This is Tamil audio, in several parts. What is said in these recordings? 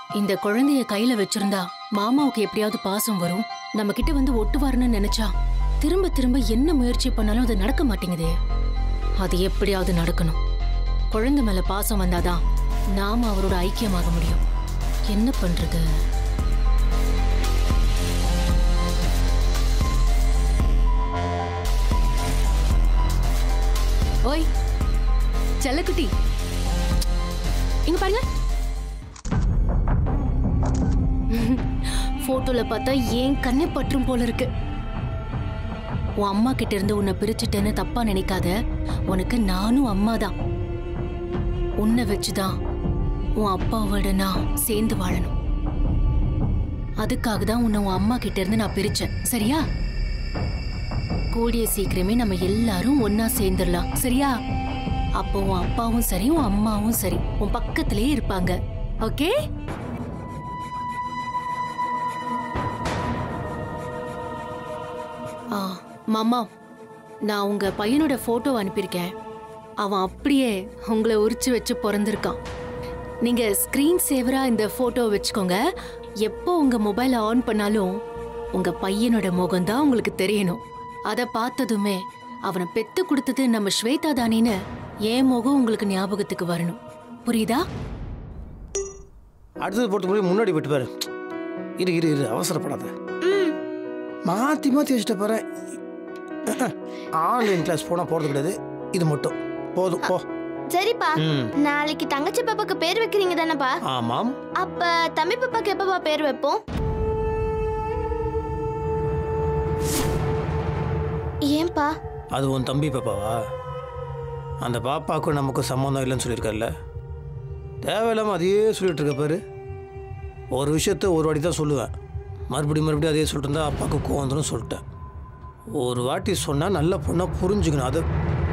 இந்த குழந்தைய கையில வச்சிருந்தா மாமாவுக்கு எப்படியாவது பாசம் வரும் நம்ம கிட்ட வந்து ஒட்டுவாருன்னு நினைச்சா திரும்ப திரும்ப என்ன முயற்சி பண்ணாலும் அது நடக்க மாட்டேங்குதே அது எப்படியாவது நடக்கணும் குழந்தை மேல பாசம் வந்தாதான் நாம அவரோட ஐக்கியமாக முடியும் என்ன பண்றது ஓய் செல்லக்குட்டி இங்க பாருங்க போட்டோல பார்த்தா ஏன் கண்ணே பற்றும் போல இருக்கு உன் அம்மா கிட்ட இருந்து உன்னை பிரிச்சுட்டேன்னு தப்பா நினைக்காத உனக்கு நானும் அம்மா தான் உன்னை வச்சுதான் உன் அப்பாவோட நான் சேர்ந்து வாழணும் அதுக்காக தான் உன்னை உன் அம்மா கிட்ட இருந்து நான் பிரிச்சேன் சரியா கூடிய சீக்கிரமே நம்ம எல்லாரும் ஒன்னா சேர்ந்துடலாம் சரியா அப்போ உன் அப்பாவும் சரி உன் அம்மாவும் சரி உன் பக்கத்திலேயே இருப்பாங்க ஓகே ஆ மாமா நான் உங்க பையனோட போட்டோ அனுப்பியிருக்கேன் அவன் அப்படியே உங்களை உரிச்சு வச்சு பிறந்திருக்கான் நீங்க ஸ்கிரீன் சேவரா இந்த போட்டோ வச்சுக்கோங்க எப்போ உங்க மொபைலை ஆன் பண்ணாலும் உங்க பையனோட முகம் தான் உங்களுக்கு தெரியணும் அதை பார்த்ததுமே அவனை பெத்து கொடுத்தது நம்ம ஸ்வேதா தானேன்னு என் முகம் உங்களுக்கு ஞாபகத்துக்கு வரணும் புரியுதா அடுத்தது போட்டு போய் முன்னாடி விட்டு பாரு இரு இரு இரு அவசரப்படாத மாற்றி மாற்றி வச்சுட்டு போகிறேன் ஆன்லைன் கிளாஸ் போனால் போகிறது கிடையாது இது மட்டும் போதும் போ சரிப்பா ம் நாளைக்கு தங்கச்சி பாப்பாக்கு பேர் வைக்கிறீங்க தானேப்பா ஆமாம் அப்ப தம்பி பாப்பாக்கு எப்பப்பா பேர் வைப்போம் ஏன்பா அது உன் தம்பி பாப்பாவா அந்த பாப்பாவுக்கும் நமக்கும் சம்மந்தம் இல்லைன்னு சொல்லியிருக்கார்ல தேவையில்லாமல் அதையே சொல்லிட்டு இருக்க பாரு ஒரு விஷயத்த ஒரு வாட்டி தான் சொல்லுவேன் மறுபடியும் மறுபடியும் அதே சொல்லிட்டு இருந்தா அப்பாவுக்கு கோவம் வந்துடும் சொல்லிட்டேன் ஒரு வாட்டி சொன்னால் நல்ல பொண்ணாக புரிஞ்சுக்கணும் அது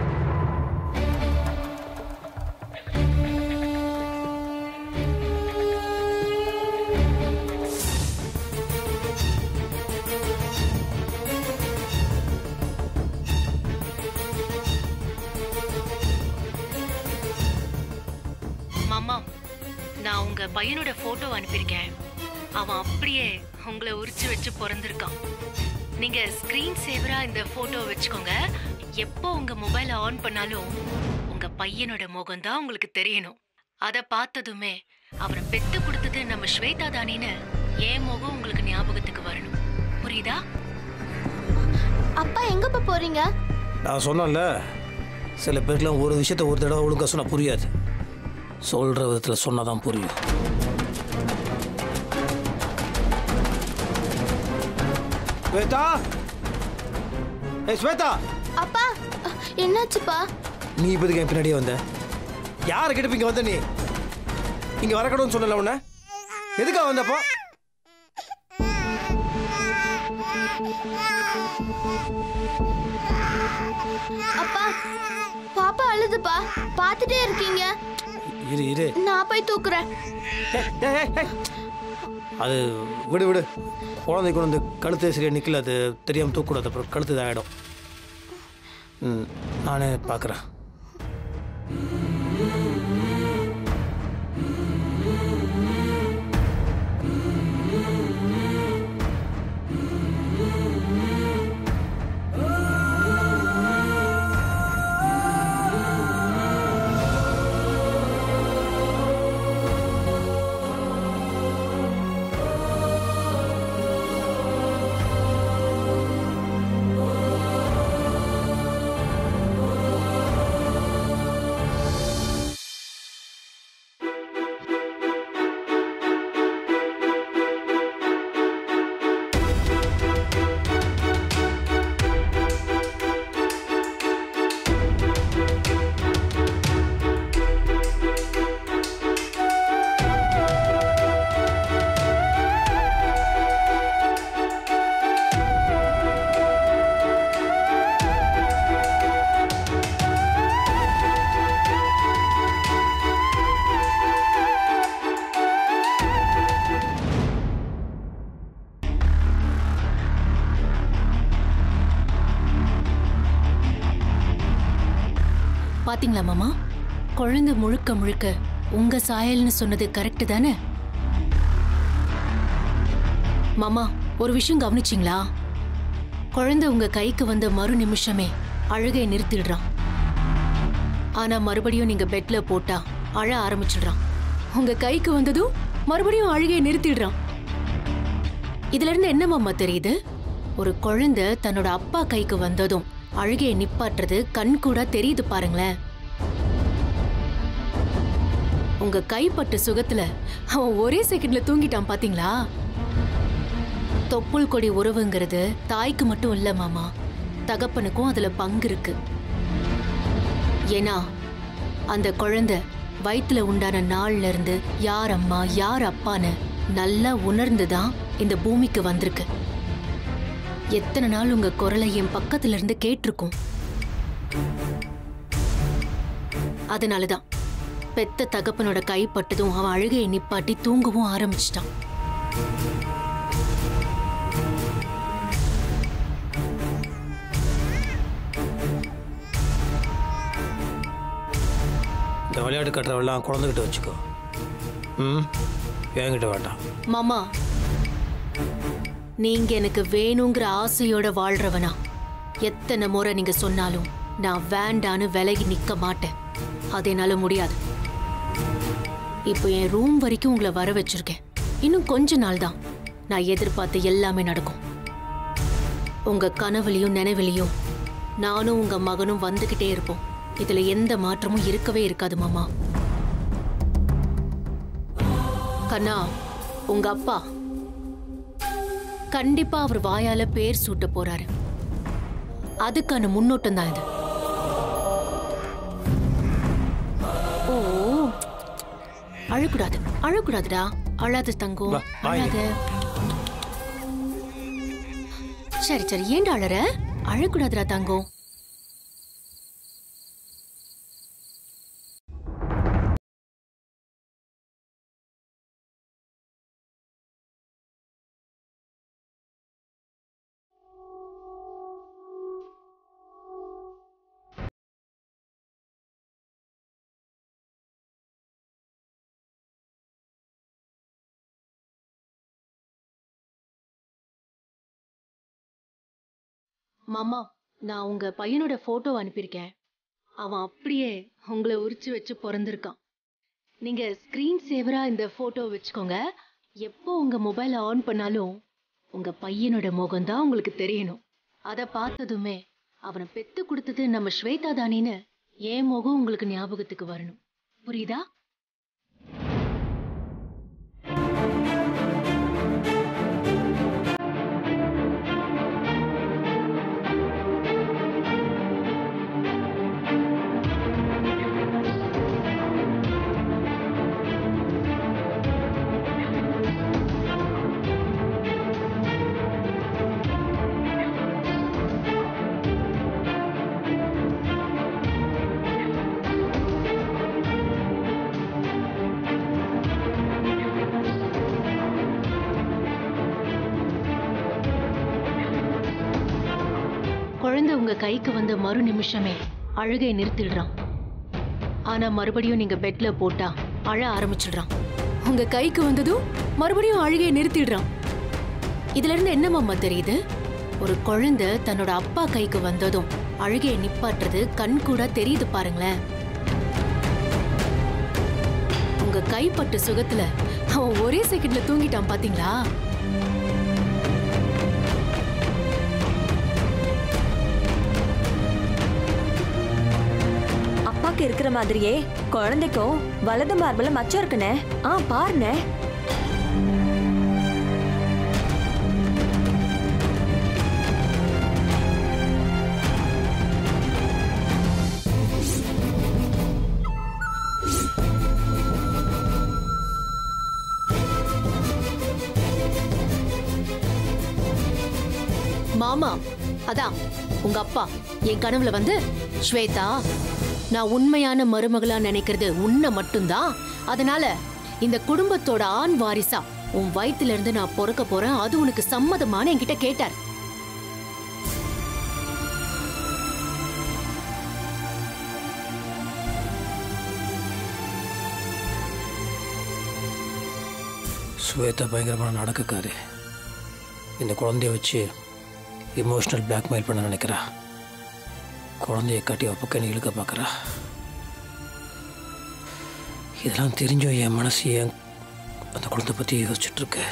மாமா நான் உங்க பையனோட போட்டோ அனுப்பியிருக்கேன் அவன் அப்படியே உங்களை உரிச்சு வச்சு பிறந்திருக்கான் நீங்க ஸ்கிரீன் சேவரா இந்த போட்டோ வச்சுக்கோங்க எப்போ உங்க மொபைலை ஆன் பண்ணாலும் உங்க பையனோட முகம் தான் உங்களுக்கு தெரியணும் அதை பார்த்ததுமே அவனை பெத்து கொடுத்தது நம்ம ஸ்வேதா தானேன்னு என் முகம் உங்களுக்கு ஞாபகத்துக்கு வரணும் புரியுதா அப்பா எங்கப்பா போறீங்க நான் சொன்னேன்ல சில பேருக்குலாம் ஒரு விஷயத்த ஒரு தடவை ஒழுங்கா சொன்னால் புரியாது சொல்கிற விதத்தில் சொன்னால் தான் புரியும் ஸ்வேதா ஏய் ஸ்வேதா அப்பா என்னாச்சுப்பா நீ இப்போதைக்கு என் பின்னாடியே வந்த யாரை கிட்ட இங்கே வந்த நீ இங்கே வரக்கூடாதுன்னு சொன்னல உன்ன எதுக்காக வந்தப்போ அப்பா பாப்பா அழுதுப்பா பார்த்துட்டே இருக்கீங்க இரு இரு நான் போய் தூக்குறேன் ஏய், ஏய், ஏய், ஏய். அது விடு விடு குழந்தை கொண்டு வந்து கழுத்து சரியாக நிற்கல அது தெரியாமல் தூக்கூடாது அப்புறம் கழுத்து இதாகிடும் ம் நானே பார்க்குறேன் பாத்தீங்களா மாமா குழந்தை முழுக்க முழுக்க உங்க சாயல்னு சொன்னது கரெக்ட் தானே மாமா ஒரு விஷயம் கவனிச்சிங்களா குழந்தை உங்க கைக்கு வந்த மறு நிமிஷமே அழுகையை நிறுத்திடுறான் ஆனா மறுபடியும் நீங்க பெட்ல போட்டா அழ ஆரம்பிச்சிடுறான் உங்க கைக்கு வந்ததும் மறுபடியும் அழுகையை நிறுத்திடுறான் இதுல இருந்து என்ன மாமா தெரியுது ஒரு குழந்தை தன்னோட அப்பா கைக்கு வந்ததும் அழுகையை நிப்பாட்டுறது கண் கூட தெரியுது பாருங்களேன் உங்க கைப்பட்ட சுகத்துல அவன் ஒரே செகண்ட்ல தூங்கிட்டான் பாத்தீங்களா தொப்புள் கொடி உறவுங்கிறது தாய்க்கு மட்டும் இல்ல மாமா தகப்பனுக்கும் அதுல பங்கு இருக்கு ஏன்னா அந்த குழந்தை வயித்துல உண்டான நாள்ல இருந்து யார் அம்மா யார் அப்பான்னு நல்லா உணர்ந்து தான் இந்த பூமிக்கு வந்திருக்கு எத்தனை நாள் உங்க குரலை என் பக்கத்துல இருந்து கேட்டிருக்கும் அதனாலதான் பெத்த தகப்பனோட கைப்பட்டதும் அவன் அழுகையை நிப்பாட்டி தூங்கவும் ஆரம்பிச்சிட்டான் இந்த விளையாட்டு கட்டுறவெல்லாம் குழந்தைகிட்ட வச்சுக்கோ ம் என்கிட்ட வேண்டாம் மாமா நீங்க எனக்கு வேணுங்கிற ஆசையோட வாழ்றவனா எத்தனை முறை நீங்க சொன்னாலும் நான் வேண்டான்னு விலகி நிக்க மாட்டேன் அது என்னால முடியாது இப்போ என் ரூம் வரைக்கும் உங்களை வர வச்சிருக்கேன் இன்னும் கொஞ்ச நாள் தான் நான் எதிர்பார்த்த எல்லாமே நடக்கும் உங்க கனவுலையும் நினைவிலையும் நானும் உங்க மகனும் வந்துகிட்டே இருப்போம் இதுல எந்த மாற்றமும் இருக்கவே இருக்காது மாமா கண்ணா உங்க அப்பா கண்டிப்பா அவர் வாயால பேர் சூட்ட போறாரு அதுக்கான முன்னோட்டம் தான் இது ஓ அழக்கூடாது அழக்கூடாதுடா அழாத தங்கம் வா, வா இங்க. அழாத சரி சரி ஏன்டா அழற அழக்கூடாதுடா தங்கம் மாமா நான் உங்க பையனோட போட்டோ அனுப்பியிருக்கேன் அவன் அப்படியே உங்களை உரிச்சு வச்சு பிறந்திருக்கான் நீங்க ஸ்கிரீன் சேவரா இந்த போட்டோ வச்சுக்கோங்க எப்போ உங்க மொபைல் ஆன் பண்ணாலும் உங்க பையனோட முகம் தான் உங்களுக்கு தெரியணும் அதை பார்த்ததுமே அவனை பெத்து கொடுத்தது நம்ம ஸ்வேதா தானின்னு என் முகம் உங்களுக்கு ஞாபகத்துக்கு வரணும் புரியுதா குழந்தை உங்க கைக்கு வந்த மறு நிமிஷமே அழுகை நிறுத்திடுறான் ஆனா மறுபடியும் நீங்க பெட்ல போட்டா அழ ஆரம்பிச்சிடுறான் உங்க கைக்கு வந்ததும் மறுபடியும் அழுகையை நிறுத்திடுறான் இதுல இருந்து என்ன மாமா தெரியுது ஒரு குழந்தை தன்னோட அப்பா கைக்கு வந்ததும் அழுகையை நிப்பாட்டுறது கண் கூட தெரியுது பாருங்களேன் உங்க கைப்பட்ட சுகத்துல அவன் ஒரே செகண்ட்ல தூங்கிட்டான் பாத்தீங்களா அப்பாக்கு இருக்கிற மாதிரியே குழந்தைக்கும் வலது மார்புல மச்சம் இருக்குண்ணே ஆ பாருண்ணே மாமா அதான் உங்க அப்பா என் கனவுல வந்து ஸ்வேதா நான் உண்மையான மருமகளா நினைக்கிறது உன்னை மட்டும்தான் அதனால இந்த குடும்பத்தோட ஆண் வாரிசா உன் வயித்துல இருந்து நான் பொறுக்க போறேன் அது உனக்கு சம்மதமான என்கிட்ட கேட்டார் ஸ்வேதா பயங்கரமான நடக்கக்காரு இந்த குழந்தைய வச்சு இமோஷனல் பிளாக்மெயில் பண்ண நினைக்கிறா குழந்தைய காட்டி அவ பக்கம் இழுக்க பார்க்குறா இதெல்லாம் தெரிஞ்சும் என் மனசு ஏன் அந்த குழந்தை பற்றி யோசிச்சுட்டு இருக்கு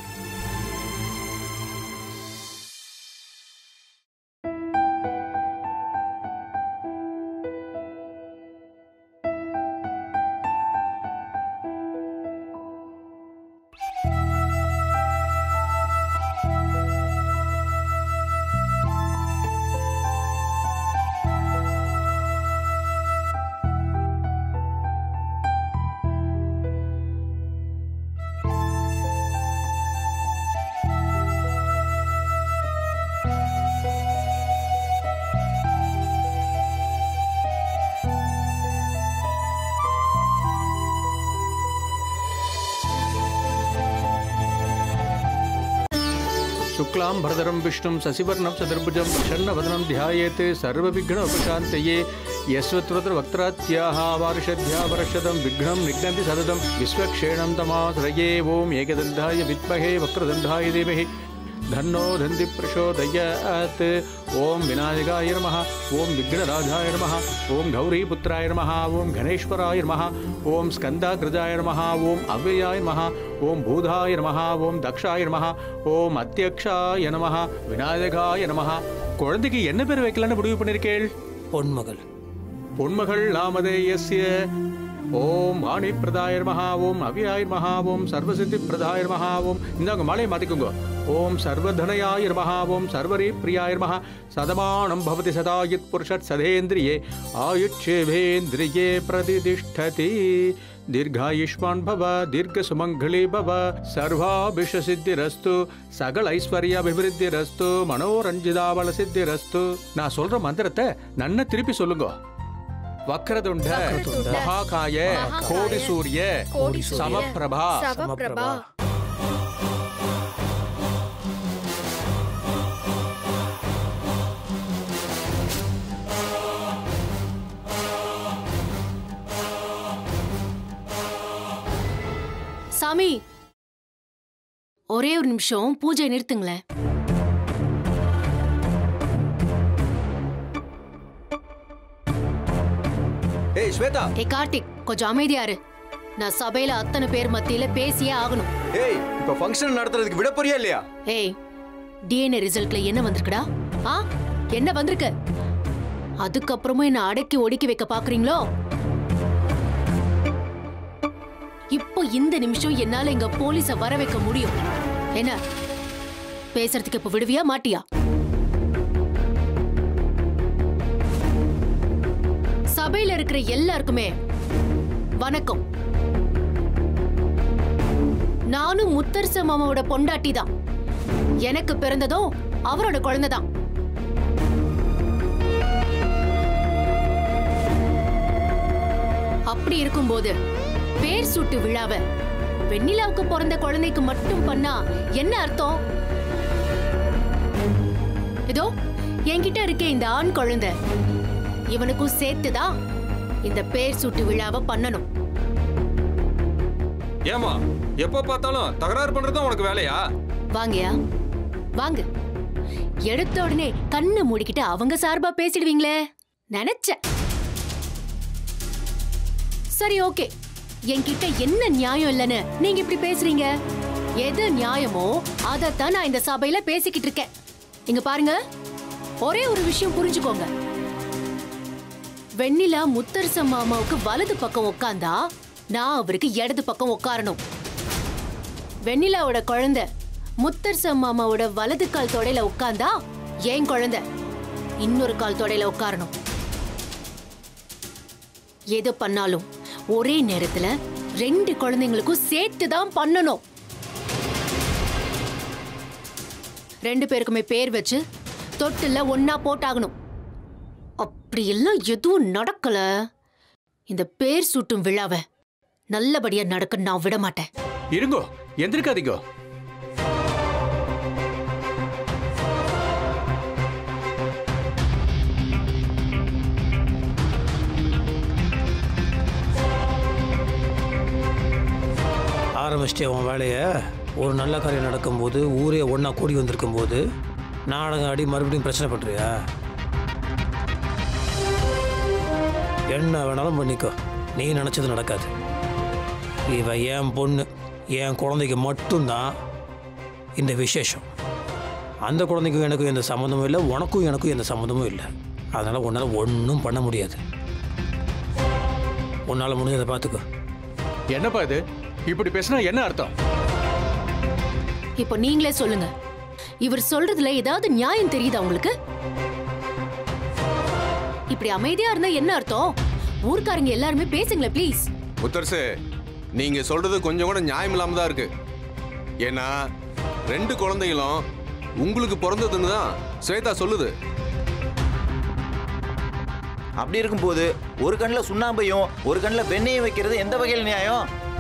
शुक्लां भरधरं विष्णुं शशिवर्णं चतुर्भुजं षण्णवदनं ध्यायेत् सर्वविघ्नोपशान्तये यस्वत्र वक्त्रात्याः वार्षद्या वर्षदं विघ्नं निघ्नन्ति सततं विश्वक्षेणं तमाश्रये ॐ एकदन्धाय विद्महे वक्रदन्धाय धीमहि धन्नो धन्ति प्रचोदयात् ॐ विनायकाय नमः ॐ विघ्नराजाय नमः ॐ गौरीपुत्राय नमः ॐ गणेश्वराय नमः ॐ स्कन्दाग्रजाय नमः ॐ अव्ययाय नमः ॐ भूधाय नमः ॐ தக்ஷாய நமஹ ஓம் அத்தியக்ஷாய நமஹ விநாயகாய நமஹ குழந்தைக்கு என்ன பேர் வைக்கலாம்னு முடிவு பண்ணிருக்கேள் பொன்மகள் பொன்மகள் நாமதேயஸ்ய ஓம் வாணி பிரதாய நமஹ ஓம் அவ்யாய நமஹ ஓம் சர்வசித்தி பிரதாய நமஹ ஓம் இந்தாங்க மாலையை மாத்திக்கோங்க ஓம் சர்வதனயாய நமஹ ஓம் சர்வரி பிரியாய நமஹ சதமானம் பவதி சதாயுத் புருஷத் சதேந்திரியே ஆயுட்சேவேந்திரியே பிரதிதிஷ்டதி दीर्घायुष्मान् भव दीर्घसुमङ्गली भव சர்வாபிஷசித்திரஸ்து சகல ஐஸ்வர்யாபிவிருத்திரஸ்து மனோரஞ்சிதாவள சித்திரஸ்து நான் சொல்ற மந்திரத்தை நன்ன திருப்பி சொல்லுங்க வக்ரதுண்ட மகாகாய கோடி சூரிய சமப்பிரபா சமப்பிரபா சாமி ஒரே ஒரு நிமிஷம் பூஜை நிறுத்துங்களேன் ஏய் ஸ்வேதா ஏ கார்த்திக் கொஞ்சம் அமைதியா இரு நான் சபையில அத்தனை பேர் மத்தியில பேசியே ஆகணும் ஏய் இப்ப ஃபங்க்ஷன் நடத்துறதுக்கு விட போறியா இல்லையா ஏய் டிஎன்ஏ ரிசல்ட்ல என்ன வந்திருக்குடா ஆ என்ன வந்திருக்கு அதுக்கப்புறமும் என்ன அடக்கி ஒடுக்கி வைக்க பாக்குறீங்களோ இப்போ இந்த நிமிஷம் என்னால இங்க போலீஸ வர வைக்க முடியும் என்ன பேசுறதுக்கு இப்ப விடுவியா மாட்டியா சபையில இருக்கிற எல்லாருக்குமே வணக்கம் நானும் முத்தரச மாமாவோட பொண்டாட்டி தான் எனக்கு பிறந்ததும் அவரோட குழந்தை தான் அப்படி இருக்கும்போது பேர் சூட்டு விழாவை வெண்ணிலாவுக்கு பிறந்த குழந்தைக்கு மட்டும் பண்ணா என்ன அர்த்தம் இதோ என்கிட்ட இருக்க இந்த ஆண் குழந்தை இவனுக்கும் சேர்த்துதான் இந்த பேர் சூட்டு விழாவை பண்ணணும் ஏமா எப்போ பார்த்தாலும் தகராறு பண்றது உனக்கு வேலையா வாங்கயா வாங்க எடுத்த உடனே கண்ணை மூடிக்கிட்டு அவங்க சார்பா பேசிடுவீங்களே நினைச்சேன் சரி ஓகே என்கிட்ட என்ன நியாயம் இல்லைன்னு நீங்க இப்படி பேசுறீங்க எது நியாயமோ அதைத்தான் நான் இந்த சபையில பேசிக்கிட்டு இருக்கேன் இங்க பாருங்க ஒரே ஒரு விஷயம் புரிஞ்சுக்கோங்க வெண்ணிலா முத்தரசம் மாமாவுக்கு வலது பக்கம் உட்காந்தா நான் அவருக்கு இடது பக்கம் உட்காரணும் வெண்ணிலாவோட குழந்தை முத்தரசம் மாமாவோட வலது கால் தொடையில உட்கார்ந்தா என் குழந்தை இன்னொரு கால் தொடையில உட்காரணும் எது பண்ணாலும் ஒரே நேரத்துல ரெண்டு குழந்தைங்களுக்கும் சேர்த்து தான் பண்ணணும் ரெண்டு பேருக்குமே பேர் வச்சு தொட்டில்ல ஒன்னா போட்டாகணும் அப்படி எல்லாம் எதுவும் நடக்கல இந்த பேர் சூட்டும் விழாவை நல்லபடியா நடக்க நான் விட மாட்டேன் இருங்கோ எந்திரிக்காதீங்க ஆரம்பிச்சிட்டே உன் வேலையை ஒரு நல்ல காரியம் நடக்கும்போது ஊரே ஒன்றா கூடி வந்திருக்கும் போது நாடகம் ஆடி மறுபடியும் பிரச்சனை பண்ணுறியா என்ன வேணாலும் பண்ணிக்கோ நீ நினச்சது நடக்காது இவ என் பொண்ணு என் குழந்தைக்கு மட்டும்தான் இந்த விசேஷம் அந்த குழந்தைக்கும் எனக்கும் எந்த சம்மந்தமும் இல்லை உனக்கும் எனக்கும் எந்த சம்மந்தமும் இல்லை அதனால் உன்னால் ஒன்றும் பண்ண முடியாது உன்னால் முடிஞ்சதை பார்த்துக்கோ என்னப்பா இது இப்படி பேசினா என்ன அர்த்தம் இப்போ நீங்களே சொல்லுங்க இவர் சொல்றதுல ஏதாவது நியாயம் தெரியுதா உங்களுக்கு இப்படி அமைதியா இருந்தா என்ன அர்த்தம் ஊர்க்காரங்க எல்லாருமே பேசுங்களேன் ப்ளீஸ் முத்தரசு நீங்க சொல்றது கொஞ்சம் கூட நியாயம் இல்லாம தான் இருக்கு ஏன்னா ரெண்டு குழந்தைகளும் உங்களுக்கு பிறந்ததுன்னு தான் ஸ்வேதா சொல்லுது அப்படி இருக்கும்போது ஒரு கண்ணில் சுண்ணாம்பையும் ஒரு கண்ணில் வெண்ணெயும் வைக்கிறது எந்த வகையில் நியாயம்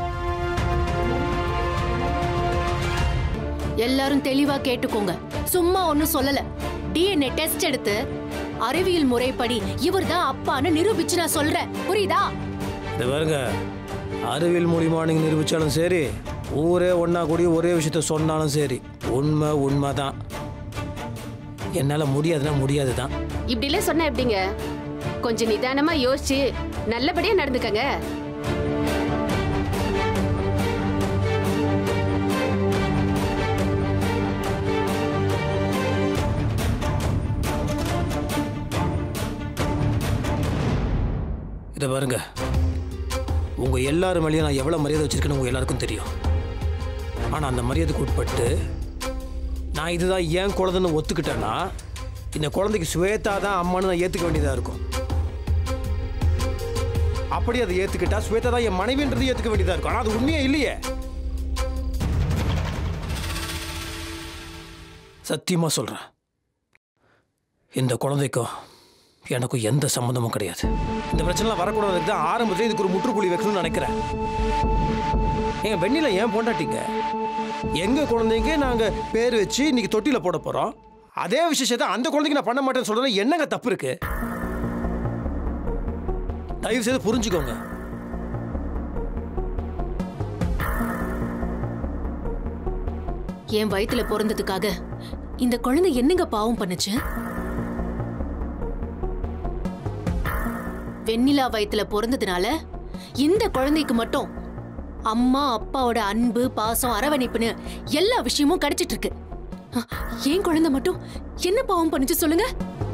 எல்லாரும் தெளிவா கேட்டுக்கோங்க சும்மா ஒண்ணும் சொல்லல டிஎன்ஏ டெஸ்ட் எடுத்து அறிவியல் முறைப்படி இவர்தான் அப்பான்னு நிரூபிச்சு நான் சொல்றேன் புரியுதா இது பாருங்க அறிவியல் மூலியமா நீங்கள் நிரூபித்தாலும் சரி ஊரே ஒன்றா கூடி ஒரே விஷயத்த சொன்னாலும் சரி உண்மை உண்மை தான் என்னால் முடியாதுன்னா முடியாது தான் இப்படிலாம் சொன்னா எப்படிங்க கொஞ்சம் நிதானமா யோசிச்சு நல்லபடியா நடந்துக்கங்க இதை பாருங்க உங்கள் எல்லாரும் மேலேயும் நான் எவ்வளோ மரியாதை வச்சிருக்கேன்னு உங்கள் எல்லாருக்கும் தெரியும் ஆனால் அந்த மரியாதைக்கு உட்பட்டு நான் இதுதான் ஏன் குழந்தைன்னு ஒத்துக்கிட்டேன்னா இந்த குழந்தைக்கு ஸ்வேதா தான் அம்மான்னு நான் ஏற்றுக்க வேண்டியதாக இருக்கும் அப்படி அதை ஏற்றுக்கிட்டா ஸ்வேதா தான் என் மனைவின்றது ஏற்றுக்க வேண்டியதாக இருக்கும் ஆனால் அது உண்மையே இல்லையே சத்தியமாக சொல்கிறேன் இந்த குழந்தைக்கும் எனக்கும் எந்த சம்மந்தமும் கிடையாது இந்த பிரச்சனைலாம் வரக்கூடாதுக்கு தான் ஆரம்பத்தில் இதுக்கு ஒரு முற்றுப்புள்ளி வைக்கணும்னு நினைக்கிறேன் எங்க வெண்ணில ஏன் பொண்டாட்டிங்க எங்க குழந்தைங்க நாங்க பேர் வச்சு இன்னைக்கு தொட்டில போட போறோம் அதே விசேஷத்தை அந்த குழந்தைக்கு நான் பண்ண மாட்டேன்னு சொல்றது என்னங்க தப்பு இருக்கு தயவு செய்து புரிஞ்சுக்கோங்க என் வயித்துல பிறந்ததுக்காக இந்த குழந்தை என்னங்க பாவம் பண்ணுச்சு வெண்ணிலா வயித்துல பிறந்ததுனால இந்த குழந்தைக்கு மட்டும் அம்மா அப்பாவோட அன்பு பாசம் அரவணைப்புன்னு எல்லா விஷயமும் கிடைச்சிட்டு இருக்கு அஹ், என் குழந்தை மட்டும் என்ன பாவம் பண்ணுச்சு சொல்லுங்க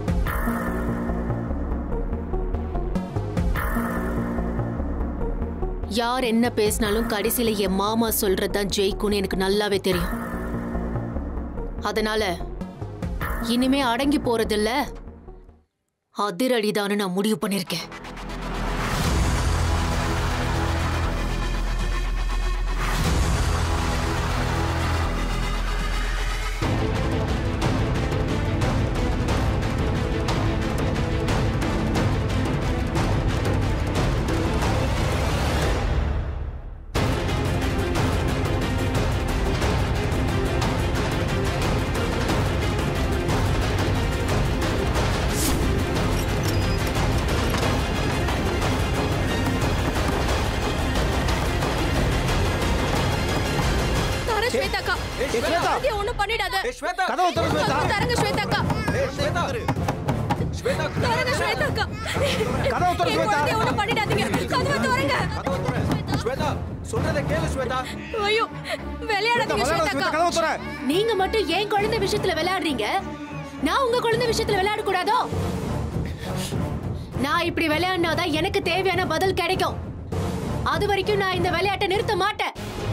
யார் என்ன பேசினாலும் கடைசியில என் மாமா சொல்றதுதான் ஜெயிக்கும்னு எனக்கு நல்லாவே தெரியும் அதனால இனிமே அடங்கி போறதில்ல அதிரடிதான்னு நான் முடிவு பண்ணிருக்கேன் தர ஸ்வேதாக்கா ஏய், ஸ்வேதா! குழந்தைய ஒண்ணும் பண்ணிடாத ஏய், ஸ்வேதா! கதவை திறந்து ஸ்வேதா! தரங்க ஸ்வேதாக்கா ஏய், ஸ்வேதா! ஸ்வேதா, தரங்க ஸ்வேதாக்கா கதவை திறந்து என் ஸ்வேதா! குழந்தைய ஒண்ணும் பண்ணிடாதீங்க கதவை திறங்க கதவை திற. ஸ்வேதா சொல்றதை கேளு ஸ்வேதா ஐயோ விளையாடாதீங்க ஸ்வேதாக்கா கதவை துற நீங்க மட்டும் ஏன் குழந்தை விஷயத்துல விளையாடுறீங்க நான் உங்க குழந்தை விஷயத்துல விளையாட கூடாதோ நான் இப்படி விளையாடினாதான் எனக்கு தேவையான பதில் கிடைக்கும் அது வரைக்கும் நான் இந்த விளையாட்டை நிறுத்த மாட்டேன்